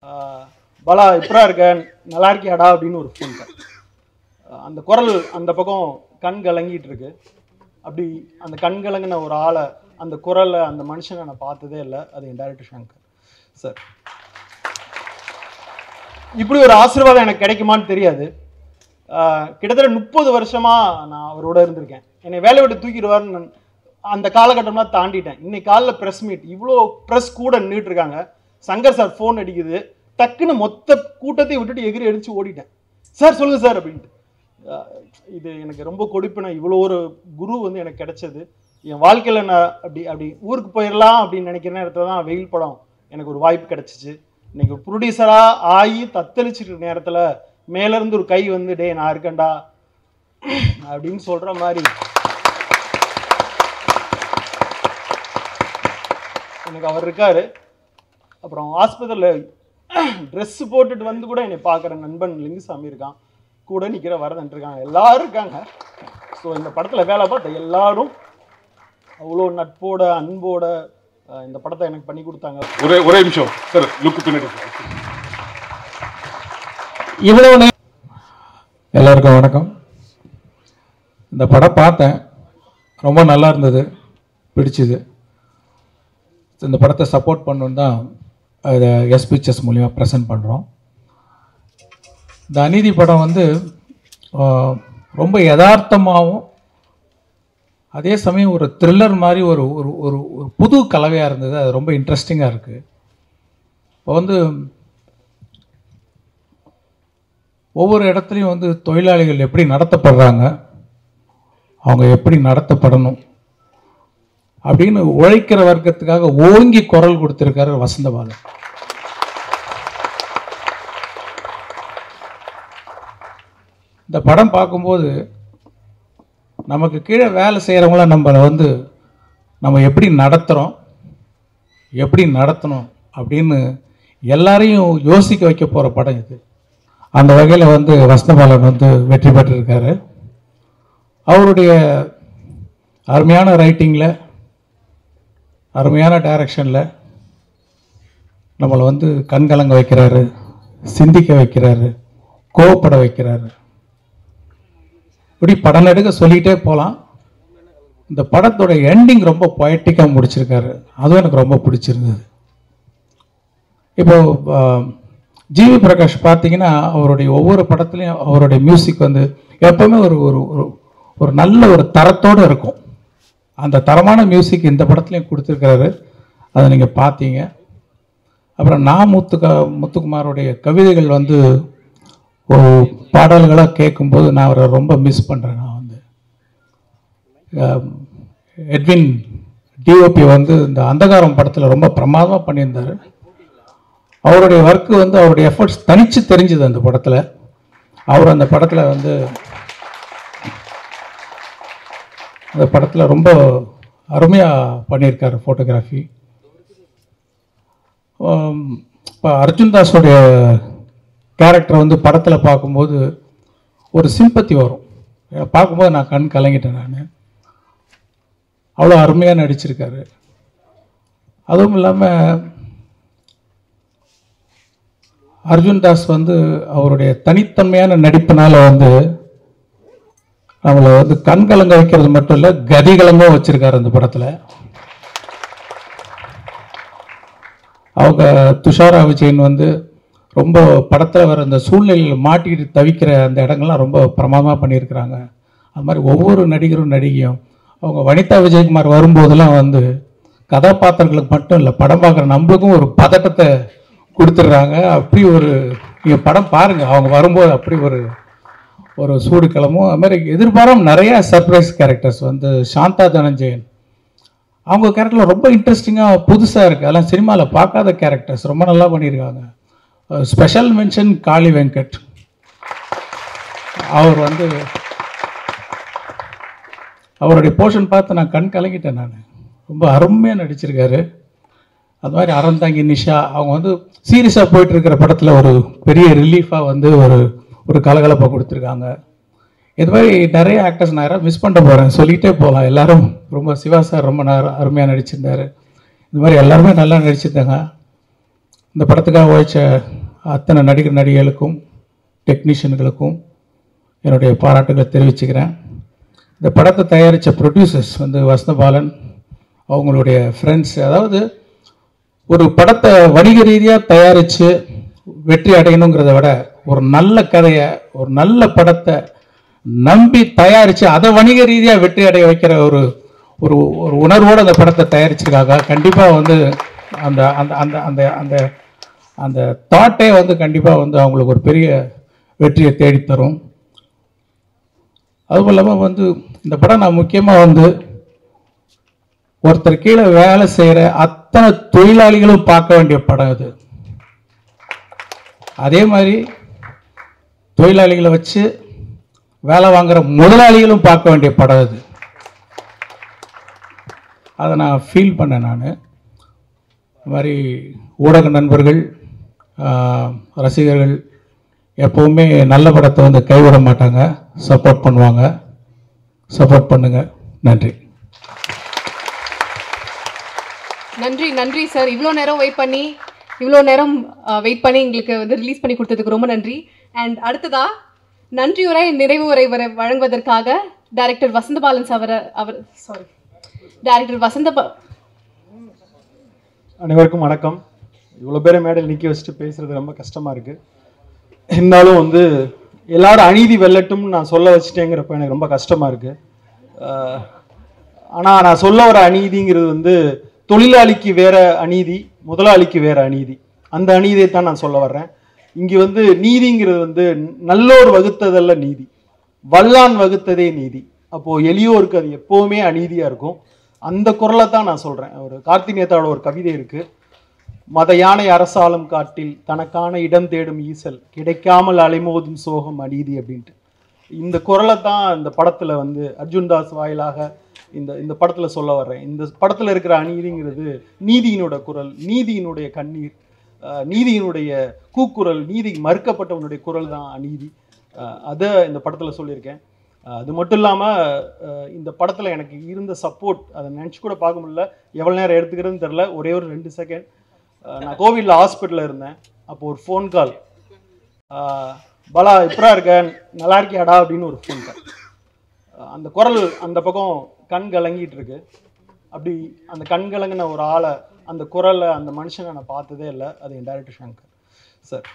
ஆஹ் பாலா இப்பரா இருக்க நல்லா இருக்கியாடா அப்படின்னு ஒரு ஃபோன் அந்த குரல் அந்த பக்கம் கண் கலங்கிட்டு இருக்கு அப்படி அந்த கண் கலங்கின ஒரு ஆளை அந்த குரலை அந்த மனுஷனை நான் பார்த்ததே இல்லை அது என் டைரக்டர் சங்கர் சார் இப்படி ஒரு ஆசீர்வாதம் எனக்கு கிடைக்குமான்னு தெரியாது ஆஹ் கிட்டத்தட்ட முப்பது வருஷமா நான் அவரோட இருந்திருக்கேன் என்னை வேலையை விட்டு தூக்கிடுவார்னு நான் அந்த காலகட்டம்லாம் தாண்டிட்டேன் இன்னைக்கு காலைல ப்ரெஸ் மீட் இவ்வளோ ப்ரெஸ் கூட நின்றுட்டு இருக்காங்க சங்கர் சார் ஃபோன் அடிக்குது டக்குன்னு மொத்த கூட்டத்தை விட்டுட்டு எகிரி அடிச்சு ஓடிட்டேன் சார் சொல்லுங்க சார் அப்படின்ட்டு ஆஹ் இது எனக்கு ரொம்ப கொடுப்பின இவ்வளோ ஒரு குரு வந்து எனக்கு கிடைச்சது என் வாழ்க்கையில் நான் அப்படி அப்படி ஊருக்கு போயிடலாம் அப்படின்னு நினைக்கிற நேரத்தில் தான் வெயில் படம் எனக்கு ஒரு வாய்ப்பு கிடைச்சிச்சு இன்னைக்கு ப்ரொடியூசராக ஆகி தத்தளிச்சிட்டு இருக்க நேரத்தில் மேலேருந்து ஒரு கை வந்து டே நான் இருக்கேன்டா அப்படின்னு சொல்கிற மாதிரி எனக்கு அவர் இருக்காரு அப்புறம் ஆஸ்பத்திரியில் ட்ரெஸ் போட்டுட்டு வந்து கூட என்னை பார்க்குற நண்பன் லிங்குசாமி இருக்கான் கூட நிற்கிற வரதன் இருக்காங்க எல்லாரும் இருக்காங்க ஸோ இந்த படத்தில் வேலை பார்த்த எல்லாரும் அவ்வளோ நட்போட அன்போட அஹ், இந்த படத்தை எனக்கு பண்ணி கொடுத்தாங்க ஒரே ஒரே நிமிஷம் சார் லுக்கு பின்னாடி இவ்வளவு நே- எல்லாருக்கும் வணக்கம் இந்த படம் பார்த்தேன் ரொம்ப நல்லா இருந்தது பிடிச்சிது இந்த படத்தை சப்போர்ட் பண்ணணும் தான் அதை எஸ் பிக்சர்ஸ் மூலிமா ப்ரெசென்ட் பண்ணுறோம் இந்த அநீதி படம் வந்து ஆஹ், ரொம்ப யதார்த்தமாகவும் அதே சமயம் ஒரு த்ரில்லர் மாதிரி ஒரு ஒரு ஒரு ஒரு புது கலவையாக இருந்தது அது ரொம்ப இன்ட்ரெஸ்டிங்காக இருக்குது இப்போ வந்து ஒவ்வொரு இடத்துலையும் வந்து தொழிலாளிகள் எப்படி நடத்தப்படுறாங்க அவங்க எப்படி நடத்தப்படணும் அப்படின்னு உழைக்கிற வர்க்கத்துக்காக ஓங்கி குரல் கொடுத்திருக்காரு வசந்தபாலன் இந்த படம் பார்க்கும்போது நமக்கு கீழே வேலை செய்கிறவங்கள நம்மளை வந்து நம்ம எப்படி நடத்துகிறோம் எப்படி நடத்தணும் அப்படின்னு எல்லாரையும் யோசிக்க வைக்க போகிற படம் இது அந்த வகையில் வந்து வசந்தபாலன் வந்து வெற்றி பெற்றிருக்காரு அவருடைய அருமையான ரைட்டிங்கில் அருமையான டைரக்ஷனில் நம்மளை வந்து கண்கலங்க வைக்கிறாரு சிந்திக்க வைக்கிறாரு கோவப்பட வைக்கிறாரு இப்படி படம் எடுக்க சொல்லிகிட்டே போகலாம் இந்த படத்தோட எண்டிங் ரொம்ப பொயட்டிக்காக முடிச்சிருக்காரு அதுவும் எனக்கு ரொம்ப பிடிச்சிருந்தது இப்போ ஆஹ், ஜிவி பிரகாஷ் பார்த்தீங்கன்னா அவருடைய ஒவ்வொரு படத்துலையும் அவருடைய மியூசிக் வந்து எப்பவுமே ஒரு ஒரு ஒரு- ஒரு நல்ல ஒரு தரத்தோடு இருக்கும் அந்த தரமான மியூசிக் இந்த படத்துலையும் கொடுத்துருக்காரு அதை நீங்கள் பார்த்தீங்க அப்புறம் நான் முத்துக்க முத்துக்குமாரோடைய கவிதைகள் வந்து ஒரு பாடல்களாக கேட்கும்போது நான் அவரை ரொம்ப மிஸ் பண்ணுறேன் நான் வந்து அஹ், எட்வின் டிஓபி வந்து இந்த அந்தகாரம் படத்தில் ரொம்ப பிரமாதமாக பண்ணியிருந்தார் அவருடைய ஒர்க்கு வந்து அவருடைய எஃபர்ட்ஸ் தனிச்சு தெரிஞ்சுது அந்த படத்தில் அவர் அந்த படத்தில் வந்து அந்த படத்தில் ரொம்ப அருமையாக பண்ணியிருக்காரு ஃபோட்டோகிராஃபி இப்போ அர்ஜுன் தாஸோடைய கேரக்டர் வந்து படத்தில் பார்க்கும்போது ஒரு சிம்பத்தி வரும் பார்க்கும்போது நான் கண் கலங்கிட்டேன் நான் அவ்வளோ அருமையாக நடிச்சிருக்காரு அதுவும் இல்லாமல் அர்ஜுன் தாஸ் வந்து அவருடைய தனித்தன்மையான நடிப்பினால வந்து நம்மளை வந்து கண் கலங்க வைக்கிறது மட்டும் இல்லை கதி கலங்கவும் வச்சிருக்காரு அந்த படத்தில் அவங்க துஷாரா விஜயன் வந்து ரொம்ப படத்தில் வர அந்த சூழ்நிலையில் மாட்டிக்கிட்டு தவிக்கிற அந்த இடங்கள்லாம் ரொம்ப பிரமாதமாக பண்ணியிருக்கிறாங்க அது மாதிரி ஒவ்வொரு நடிகரும் நடிகையும் அவங்க வனிதா விஜயகுமார் வரும்போதெல்லாம் வந்து கதாபாத்திரங்களுக்கு மட்டும் இல்லை படம் பார்க்குற நம்மளுக்கும் ஒரு பதட்டத்தை கொடுத்துட்றாங்க அப்படி ஒரு நீங்கள் படம் பாருங்கள் அவங்க வரும்போது அப்படி ஒரு ஒரு சூடு கிளம்பும் அது மாதிரி எதிர்பாராம நிறைய சர்ப்ரைஸ் கேரக்டர்ஸ் வந்து சாந்தா தனஞ்சயன் அவங்க கேரக்டர் ரொம்ப இன்ட்ரெஸ்டிங்காக புதுசாக இருக்குது அதெல்லாம் சினிமாவில் பார்க்காத கேரக்டர்ஸ் ரொம்ப நல்லா பண்ணியிருக்காங்க ஸ்பெஷல் மென்ஷன் காளி வெங்கட் அவர் வந்து அவருடைய போர்ஷன் பார்த்து நான் கண் கலங்கிட்டேன் நான் ரொம்ப அருமையாக நடிச்சிருக்காரு அது மாதிரி அறந்தாங்கி நிஷா அவங்க வந்து சீரியஸாக போயிட்டு இருக்கிற படத்தில் ஒரு பெரிய ரிலீஃபாக வந்து ஒரு ஒரு கலகலப்பை கொடுத்துருக்காங்க இது மாதிரி நிறைய ஆக்டர்ஸ் நான் யாராவது மிஸ் பண்ண போகிறேன் சொல்லிகிட்டே போகலாம் எல்லாரும் ரொம்ப சிவா சார் ரொம்ப நேரம் அருமையாக நடிச்சிருந்தாரு இது மாதிரி எல்லாருமே நல்லா நடிச்சிருந்தாங்க இந்த படத்துக்காக உழைச்ச அத்தனை நடிகர் நடிகைகளுக்கும் டெக்னீஷியன்களுக்கும் என்னுடைய பாராட்டுகளை தெரிவிச்சுக்கிறேன் இந்த படத்தை தயாரித்த ப்ரொடியூசர்ஸ் வந்து வசந்தபாலன் அவங்களுடைய ஃப்ரெண்ட்ஸ் அதாவது ஒரு படத்தை வணிக ரீதியாக தயாரித்து வெற்றி அடையணுங்கிறத விட ஒரு நல்ல கதையை ஒரு நல்ல படத்தை நம்பி தயாரித்து அதை வணிக ரீதியாக வெற்றி அடைய வைக்கிற ஒரு ஒரு ஒரு உணர்வோடு அந்த படத்தை தயாரிச்சிருக்காங்க கண்டிப்பாக வந்து அந்த அந்த அந்த அந்த அந்த அந்த தாட்டே வந்து கண்டிப்பாக வந்து அவங்களுக்கு ஒரு பெரிய வெற்றியை தேடித்தரும் அதுவும் இல்லாமல் வந்து இந்த படம் நான் முக்கியமாக வந்து ஒருத்தர் கீழே வேலை செய்கிற அத்தனை தொழிலாளிகளும் பார்க்க வேண்டிய படம் இது அதே மாதிரி தொழிலாளிகளை வச்சு வேலை வாங்குற முதலாளிகளும் பார்க்க வேண்டிய படம் இது அதை நான் ஃபீல் பண்ணேன் நான் இந்த மாதிரி ஊடக நண்பர்கள் ஆஹ், ரசிகர்கள் எப்போவுமே நல்ல படத்தை வந்து கைவிட மாட்டாங்க சப்போர்ட் பண்ணுவாங்க சப்போர்ட் பண்ணுங்க நன்றி நன்றி நன்றி சார் இவ்வளோ நேரம் வெயிட் பண்ணி இவ்வளோ நேரம் வெயிட் பண்ணி எங்களுக்கு வந்து ரிலீஸ் பண்ணி கொடுத்ததுக்கு ரொம்ப நன்றி அண்ட் அடுத்ததா நன்றியுரை நிறைவு உரை வர வழங்குவதற்காக டைரக்டர் வசந்தபாலன் சார் அவர் சாரி டைரக்டர் வசந்த ப- அனைவருக்கும் வணக்கம் இவ்வளோ பேரை மேடையில் நிற்க வச்சுட்டு பேசுறது ரொம்ப கஷ்டமா இருக்கு இருந்தாலும் வந்து எல்லாரும் அநீதி வெல்லட்டும்னு நான் சொல்ல வச்சுட்டேங்கிறப்ப எனக்கு ரொம்ப கஷ்டமா இருக்கு ஆஹ், ஆனா நான் சொல்ல வர அநீதிங்கிறது வந்து தொழிலாளிக்கு வேற அநீதி முதலாளிக்கு வேற அநீதி அந்த அநீதியை தான் நான் சொல்ல வர்றேன் இங்க வந்து நீதிங்கிறது வந்து நல்லோர் வகுத்ததல்ல நீதி வல்லான் வகுத்ததே நீதி அப்போ எளியோருக்கு அது எப்பவுமே அநீதியா இருக்கும் அந்த குரலை தான் நான் சொல்றேன் ஒரு கார்த்தி நேதாவோட ஒரு கவிதை இருக்கு மத யானை அரசாளும் காட்டில் தனக்கான இடம் தேடும் ஈசல் கிடைக்காமல் அலைமோதும் சோகம் அநீதி அப்படின்ட்டு இந்த குரலை தான் இந்த படத்துல வந்து அர்ஜுன் தாஸ் வாயிலாக இந்த இந்த படத்துல சொல்ல வர்றேன் இந்த படத்துல இருக்கிற அநீதிங்கிறது நீதியினோட குரல் நீதியினுடைய கண்ணீர் அஹ், நீதியினுடைய கூக்குரல் நீதி மறுக்கப்பட்டவனுடைய குரல் தான் அநீதி அஹ், அதை இந்த படத்துல சொல்லியிருக்கேன் அஹ், அது மட்டும் இல்லாம அஹ், இந்த படத்துல எனக்கு இருந்த சப்போர்ட் அதை நினைச்சு கூட பார்க்க முடியல எவ்வளவு நேரம் எடுத்துக்கிறதுன்னு தெரியல ஒரே ஒரு ரெண்டு செகண்ட் நான் கோவிட்ல ஹாஸ்பிட்டல்ல இருந்தேன் அப்போ ஒரு ஃபோன் கால் பலா எப்படா இருக்க நல்லா இருக்கியாடா அப்படின்னு ஒரு ஃபோன் கால் அந்த குரல் அந்த பக்கம் கண் கலங்கிட்டு இருக்கு அப்படி அந்த கண் கலங்கின ஒரு ஆளை அந்த குரலை அந்த மனுஷனை நான் பார்த்ததே இல்லை அது என் டைரக்டர் சங்கர் சார்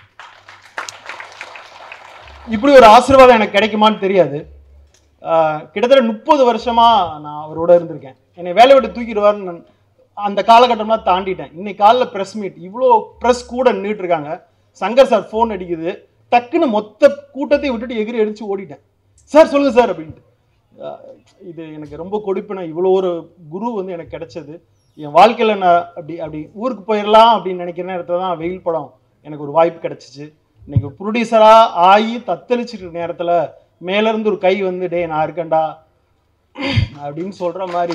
இப்படி ஒரு ஆசீர்வாதம் எனக்கு கிடைக்குமான்னு தெரியாது ஆஹ் கிட்டத்தட்ட முப்பது வருஷமா நான் அவரோட இருந்திருக்கேன் என்னை வேலையை விட்டு தூக்கிடுவார்னு நான் அந்த காலகட்டம்லாம் தாண்டிட்டேன் இன்னைக்கு காலைல ப்ரெஸ் மீட் இவ்வளோ ப்ரெஸ் கூட நின்றுட்டு இருக்காங்க சங்கர் சார் ஃபோன் அடிக்குது டக்குன்னு மொத்த கூட்டத்தை விட்டுட்டு எகிரி அடிச்சு ஓடிட்டேன் சார் சொல்லுங்க சார் அப்படின்ட்டு ஆஹ் இது எனக்கு ரொம்ப கொடுப்பின இவ்வளோ ஒரு குரு வந்து எனக்கு கிடைச்சது என் வாழ்க்கையில் நான் அப்படி அப்படி ஊருக்கு போயிடலாம் அப்படின்னு நினைக்கிற நேரத்தில் தான் வெயில் படம் எனக்கு ஒரு வாய்ப்பு கிடைச்சிச்சு இன்னைக்கு ப்ரொடியூசராக ஆகி தத்தளிச்சிட்டு இருக்க நேரத்தில் மேலேருந்து ஒரு கை வந்து டேய் நான் இருக்கேன்டா அப்படின்னு சொல்கிற மாதிரி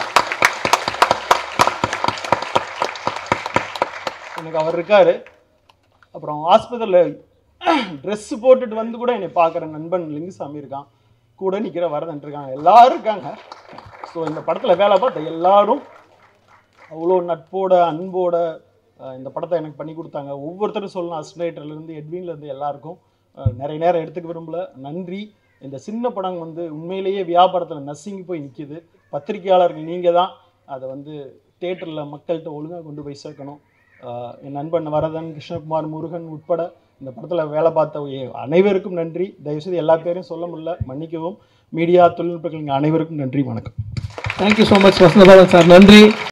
எனக்கு அவர் இருக்காரு அப்புறம் ஆஸ்பத்திரியில் ட்ரெஸ் போட்டுட்டு வந்து கூட என்னை பார்க்குற நண்பன் லிங்குசாமி இருக்கான் கூட நிற்கிற வரதன் இருக்காங்க எல்லாரும் இருக்காங்க ஸோ இந்த படத்தில் வேலை பார்த்த எல்லாரும் அவ்வளோ நட்போட அன்போட அஹ், இந்த படத்தை எனக்கு பண்ணி கொடுத்தாங்க ஒவ்வொருத்தரும் சொல்லணும் அஸ்லேட்டர்லேருந்து எட்வின்லேருந்து எல்லாருக்கும் அஹ், நிறைய நேரம் எடுத்துக்க விரும்பல நன்றி இந்த சின்ன படம் வந்து உண்மையிலேயே வியாபாரத்தில் நசுங்கி போய் நிற்கிது பத்திரிகையாளர்கள் நீங்கள் தான் அதை வந்து தேட்டரில் மக்கள்கிட்ட ஒழுங்காக கொண்டு போய் சேர்க்கணும் அஹ், என் நண்பன் வரதன் கிருஷ்ணகுமார் முருகன் உட்பட இந்த படத்தில் வேலை பார்த்த எ- அனைவருக்கும் நன்றி தயவுசெய்து எல்லா பேரையும் சொல்ல முடியல மன்னிக்கவும் மீடியா தொழில்நுட்பங்கள் அனைவருக்கும் நன்றி வணக்கம் thank you so much Vasanthabalan sir நன்றி